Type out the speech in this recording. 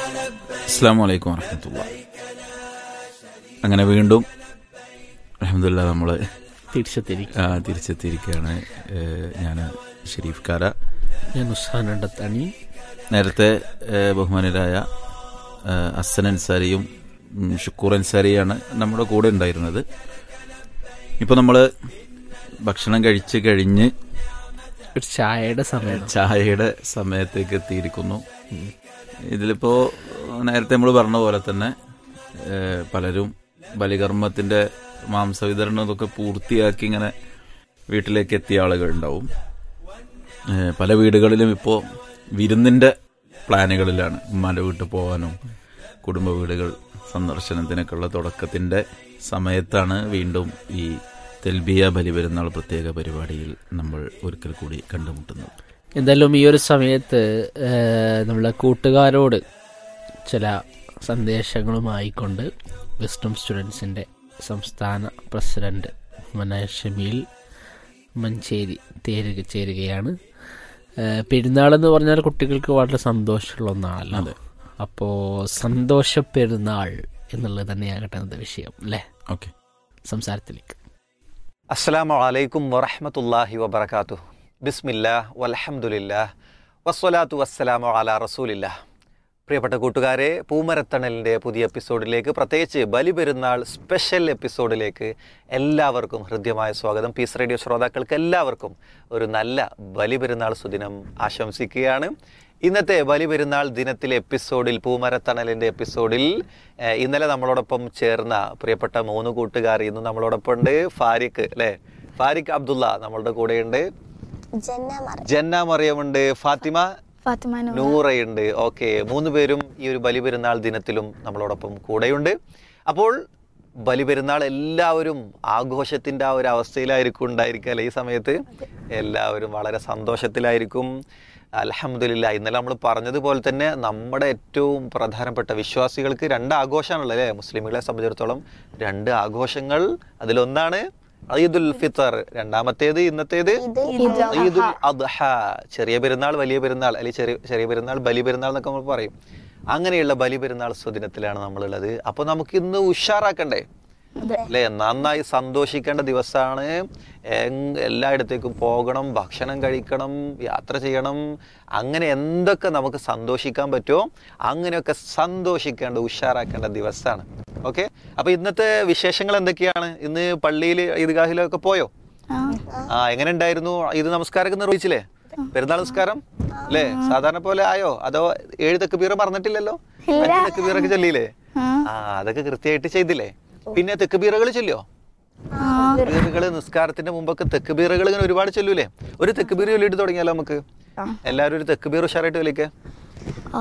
അസ്സാം വലൈക്കും വറഹമത്തുള്ള അങ്ങനെ വീണ്ടും അലഹമില്ല നമ്മൾ തിരിച്ചെത്തിരിക്കും തിരിച്ചെത്തിയിരിക്കുകയാണ് ഞാൻ ഷെരീഫ് കാര ഞാൻ ഉസ്ഹാനണ്ടത്തണി നേരത്തെ ഏഹ്, ബഹുമാനരായ ഏഹ്, അസൻ അൻസാരിയും ഉം, ഷുക്കൂർ അൻസാരിയാണ് നമ്മുടെ കൂടെ ഉണ്ടായിരുന്നത് ഇപ്പോൾ നമ്മൾ ഭക്ഷണം കഴിച്ച് കഴിഞ്ഞ് ഒരു ചായയുടെ സമയം ചായയുടെ സമയത്തേക്ക് എത്തിയിരിക്കുന്നു ഇതിലിപ്പോ നേരത്തെ നമ്മൾ പറഞ്ഞ പോലെ തന്നെ ഏഹ്, പലരും ബലികർമ്മത്തിന്റെ മാംസവിതരണം ഇതൊക്കെ പൂർത്തിയാക്കി ഇങ്ങനെ വീട്ടിലേക്ക് എത്തിയ ആളുകൾ ഉണ്ടാവും ഏഹ്, പല വീടുകളിലും ഇപ്പോൾ വിരുന്നിന്റെ പ്ലാനുകളിലാണ് ഉമ്മാന്റെ വീട്ടിൽ പോകാനും കുടുംബ വീടുകൾ സന്ദർശനത്തിനൊക്കെ ഉള്ള തുടക്കത്തിന്റെ സമയത്താണ് വീണ്ടും ഈ തെൽബിയ ബലിപെരുന്നാൾ പ്രത്യേക പരിപാടിയിൽ നമ്മൾ ഒരിക്കൽ കൂടി കണ്ടുമുട്ടുന്നത് എന്തായാലും ഈ ഒരു സമയത്ത് ഏഹ്, നമ്മളെ കൂട്ടുകാരോട് ചില സന്ദേശങ്ങളുമായി കൊണ്ട് വിസ്ഡം സ്റ്റുഡൻസിൻ്റെ സംസ്ഥാന പ്രസിഡന്റ് മനായ ഷമീൽ മഞ്ചേരി തേരുക ചേരുകയാണ് ഏഹ്, പെരുന്നാളെന്ന് പറഞ്ഞാൽ കുട്ടികൾക്ക് വളരെ സന്തോഷമുള്ള ഒന്നാണല്ലോ അപ്പോൾ സന്തോഷ പെരുന്നാൾ എന്നുള്ളത് തന്നെയാകട്ടെ ഇന്നത്തെ വിഷയം അല്ലേ ഓക്കെ സംസാരത്തിലേക്ക് അസ്സലാമു അലൈക്കും വറഹമത്തല്ലാഹി വബർക്കാത്തു ബിസ്മില്ലാ വൽഹംദുലില്ലാ വസ്സലാത്തു വസ്സലാമു അലാ റസൂലില്ലാ പ്രിയപ്പെട്ട കൂട്ടുകാരെ പൂമരത്തണലിൻ്റെ പുതിയ എപ്പിസോഡിലേക്ക് പ്രത്യേകിച്ച് ബലിപെരുന്നാൾ സ്പെഷ്യൽ എപ്പിസോഡിലേക്ക് എല്ലാവർക്കും ഹൃദ്യമായ സ്വാഗതം പീസ് റേഡിയോ ശ്രോതാക്കൾക്ക് എല്ലാവർക്കും ഒരു നല്ല ബലിപെരുന്നാൾ സുദിനം ആശംസിക്കുകയാണ് ഇന്നത്തെ ബലിപെരുന്നാൾ ദിനത്തിലെ എപ്പിസോഡിൽ പൂമരത്തണലിൻ്റെ എപ്പിസോഡിൽ ഏഹ്, ഇന്നലെ നമ്മളോടൊപ്പം ചേർന്ന പ്രിയപ്പെട്ട മൂന്ന് കൂട്ടുകാർ ഇന്ന് നമ്മളോടൊപ്പം ഉണ്ട് ഫാരിഖ് അല്ലേ ഫാരിഖ് അബ്ദുള്ള നമ്മളുടെ കൂടെയുണ്ട് ജന്ന മറ ജന്ന മറിയമുണ്ട് ഫാത്തിമ ഫാത്തിമ നൂർ നൂറയുണ്ട് ഓക്കെ മൂന്ന് പേരും ഈ ഒരു ബലിപെരുന്നാൾ ദിനത്തിലും നമ്മളോടൊപ്പം കൂടെയുണ്ട് അപ്പോൾ ബലിപെരുന്നാൾ എല്ലാവരും ആഘോഷത്തിന്റെ ആ ഒരു അവസ്ഥയിലായിരിക്കും ഉണ്ടായിരിക്കുക അല്ലെ ഈ സമയത്ത് എല്ലാവരും വളരെ സന്തോഷത്തിലായിരിക്കും അലഹമില്ല ഇന്നലെ നമ്മൾ പറഞ്ഞതുപോലെ തന്നെ നമ്മുടെ ഏറ്റവും പ്രധാനപ്പെട്ട വിശ്വാസികൾക്ക് രണ്ട് ആഘോഷമാണുള്ളത് അല്ലേ മുസ്ലിമുകളെ സംബന്ധിച്ചിടത്തോളം രണ്ട് ആഘോഷങ്ങൾ അതിലൊന്നാണ് ഈദുൽ ഫിത്തർ രണ്ടാമത്തേത് ഇന്നത്തേത് ഈദുൽ അദ്ഹ ചെറിയ പെരുന്നാൾ വലിയ പെരുന്നാൾ അല്ലെങ്കിൽ ചെറിയ ചെറിയ പെരുന്നാൾ ബലി പെരുന്നാൾ എന്നൊക്കെ നമ്മൾ പറയും അങ്ങനെയുള്ള ബലി പെരുന്നാൾ സുദിനത്തിലാണ് നമ്മളുള്ളത് അപ്പൊ നമുക്ക് ഇന്ന് ഉഷാറാക്കണ്ടേ അല്ലെ നന്നായി സന്തോഷിക്കേണ്ട ദിവസമാണ് എങ് എല്ലായിടത്തേക്കും പോകണം ഭക്ഷണം കഴിക്കണം യാത്ര ചെയ്യണം അങ്ങനെ എന്തൊക്കെ നമുക്ക് സന്തോഷിക്കാൻ പറ്റുമോ അങ്ങനെയൊക്കെ സന്തോഷിക്കേണ്ട ഉഷാറാക്കേണ്ട ദിവസമാണ് ഓക്കെ അപ്പൊ ഇന്നത്തെ വിശേഷങ്ങൾ എന്തൊക്കെയാണ് ഇന്ന് പള്ളിയിൽ ഈദ്ഗാഹിലൊക്കെ പോയോ ആ എങ്ങനെ ഉണ്ടായിരുന്നു ഇത് നമസ്കാരമൊക്കെ നിർവഹിച്ചില്ലേ പെരുന്നാൾ നമസ്കാരം അല്ലേ സാധാരണ പോലെ ആയോ അതോ ഏഴ് തെക്ക് ബീറ മറന്നിട്ടില്ലല്ലോ മറ്റേ തെക്ക് ബീറൊക്കെ ചൊല്ലിയില്ലേ ആ അതൊക്കെ കൃത്യമായിട്ട് ചെയ്തില്ലേ പിന്നെ തെക്ക് ബീറകൾ ചൊല്ലിയോ ബീറുകള് നിസ്കാരത്തിന്റെ മുമ്പൊക്കെ തെക്ക് ബീറുകൾ ഇങ്ങനെ ഒരുപാട് ചൊല്ലൂലേ ഒരു തെക്ക് ബീർ ചൊല്ലിയിട്ട് തുടങ്ങിയാലോ നമുക്ക് എല്ലാവരും ഒരു തെക്ക് ബീർ ഉഷാറായിട്ട് വിളിക്കേ